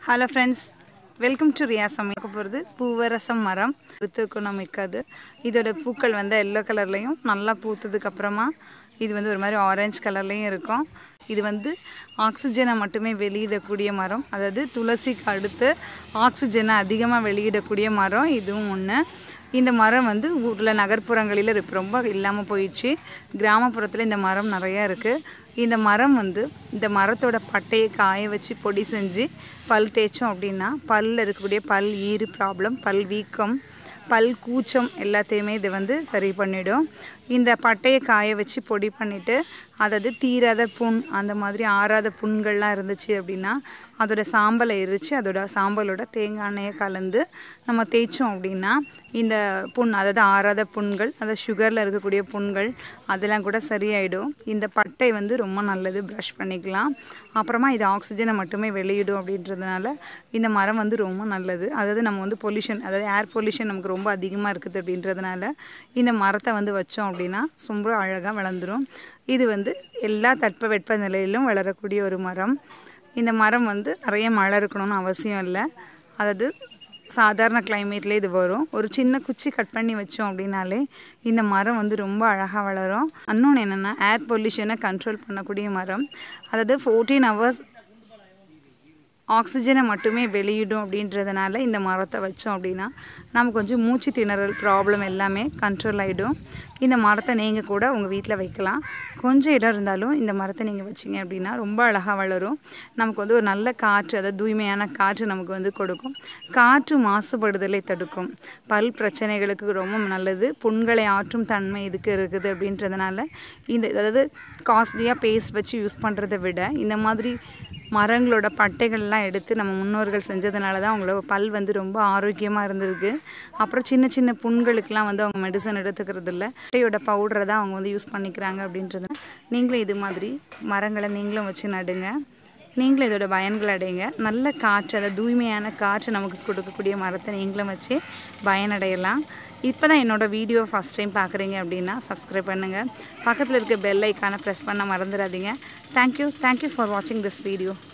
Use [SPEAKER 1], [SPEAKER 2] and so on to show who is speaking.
[SPEAKER 1] hello friends welcome to Riya சமைக்க போகிறது பூவரசம் மரம் ரித்துக்குணம் மிக்கது இதோட பூக்கள் வந்து எல்லோ கலர்லேயும் நல்லா பூத்ததுக்கு அப்புறமா இது வந்து ஒரு மாதிரி ஆரஞ்சு கலர்லேயும் இருக்கும் இது வந்து ஆக்சிஜனை மட்டுமே வெளியிடக்கூடிய மரம் அதாவது துளசிக்கு அடுத்து ஆக்சிஜனை அதிகமாக வெளியிடக்கூடிய மரம் இதுவும் ஒன்று இந்த மரம் வந்து ஊரில் நகர்ப்புறங்களில் இப்ப ரொம்ப இல்லாமல் போயிடுச்சு கிராமப்புறத்தில் இந்த மரம் நிறையா இருக்குது இந்த மரம் வந்து இந்த மரத்தோட பட்டையை காய வச்சு பொடி செஞ்சு பல் தேய்ச்சோம் அப்படின்னா பல்லில் இருக்கக்கூடிய பல் ஈறு ப்ராப்ளம் பல் வீக்கம் பல் கூச்சம் எல்லாத்தையுமே இது வந்து சரி பண்ணிடும் இந்த பட்டையை காய வச்சு பொடி பண்ணிவிட்டு அதாவது தீராத புண் அந்த மாதிரி ஆறாத புண்கள்லாம் இருந்துச்சு அப்படின்னா அதோட சாம்பலை எரித்து அதோட சாம்பலோட தேங்காய் எண்ணெயை கலந்து நம்ம தேய்ச்சோம் அப்படின்னா இந்த புண் அதாவது ஆறாத புண்கள் அதாவது சுகரில் இருக்கக்கூடிய புண்கள் அதெல்லாம் கூட சரியாயிடும் இந்த பட்டை வந்து ரொம்ப நல்லது ப்ரஷ் பண்ணிக்கலாம் அப்புறமா இது ஆக்சிஜனை மட்டுமே வெளியிடும் அப்படின்றதுனால இந்த மரம் வந்து ரொம்ப நல்லது அதாவது நம்ம வந்து பொல்யூஷன் அதாவது ஏர் பொல்யூஷன் நமக்கு ரொம்ப அதிகமாக இருக்குது அப்படின்றதுனால இந்த மரத்தை வந்து வச்சோம் அப்படின்னா ரொம்ப அழகாக வளர்ந்துடும் இது வந்து எல்லா தட்ப வெட்ப நிலையிலும் வளரக்கூடிய ஒரு மரம் இந்த மரம் வந்து நிறைய மழை இருக்கணும்னு அவசியம் இல்லை அதாவது சாதாரண கிளைமேட்லேயே இது வரும் ஒரு சின்ன குச்சி கட் பண்ணி வச்சோம் அப்படின்னாலே இந்த மரம் வந்து ரொம்ப அழகாக வளரும் இன்னொன்று என்னென்னா ஏர் பொல்யூஷனை கண்ட்ரோல் பண்ணக்கூடிய மரம் அதாவது ஃபோர்டீன் ஹவர்ஸ் ஆக்சிஜனை மட்டுமே வெளியிடும் அப்படின்றதுனால இந்த மரத்தை வச்சோம் அப்படின்னா நம்ம கொஞ்சம் மூச்சு திணறல் ப்ராப்ளம் எல்லாமே கண்ட்ரோல் ஆகிடும் இந்த மரத்தை நீங்கள் கூட உங்கள் வீட்டில் வைக்கலாம் கொஞ்சம் இடம் இருந்தாலும் இந்த மரத்தை நீங்கள் வச்சிங்க அப்படின்னா ரொம்ப அழகாக வளரும் நமக்கு வந்து ஒரு நல்ல காற்று அதாவது தூய்மையான காற்று நமக்கு வந்து கொடுக்கும் காற்று மாசுபடுதலை தடுக்கும் பல் பிரச்சனைகளுக்கு ரொம்ப நல்லது புண்களை ஆற்றும் தன்மை இதுக்கு இருக்குது அப்படின்றதுனால இந்த அதாவது காஸ்ட்லியாக பேஸ்ட் வச்சு யூஸ் பண்ணுறதை விட இந்த மாதிரி மரங்களோட பட்டைகள்லாம் எடுத்து நம்ம முன்னோர்கள் செஞ்சதுனால தான் அவங்களோட பல் வந்து ரொம்ப ஆரோக்கியமாக இருந்திருக்கு அப்புறம் சின்ன சின்ன புண்களுக்கெலாம் வந்து அவங்க மெடிசன் எடுத்துக்கிறது இல்லை பட்டையோட பவுடரை தான் அவங்க வந்து யூஸ் பண்ணிக்கிறாங்க அப்படின்றது நீங்களும் இது மாதிரி மரங்களை நீங்களும் வச்சு நடுங்க நீங்களும் இதோட பயன்கள் அடையுங்க நல்ல காற்று அதை தூய்மையான காற்று நமக்கு கொடுக்கக்கூடிய மரத்தை நீங்களும் வச்சு பயனடையலாம் இப்போ தான் என்னோடய வீடியோ ஃபஸ்ட் டைம் பார்க்குறீங்க அப்படின்னா சப்ஸ்கிரைப் பண்ணுங்கள் பக்கத்தில் இருக்க பெல் ஐக்கானை ப்ரெஸ் பண்ண மறந்துடாதீங்க தேங்க்யூ தேங்க்யூ ஃபார் வாட்சிங் திஸ் வீடியோ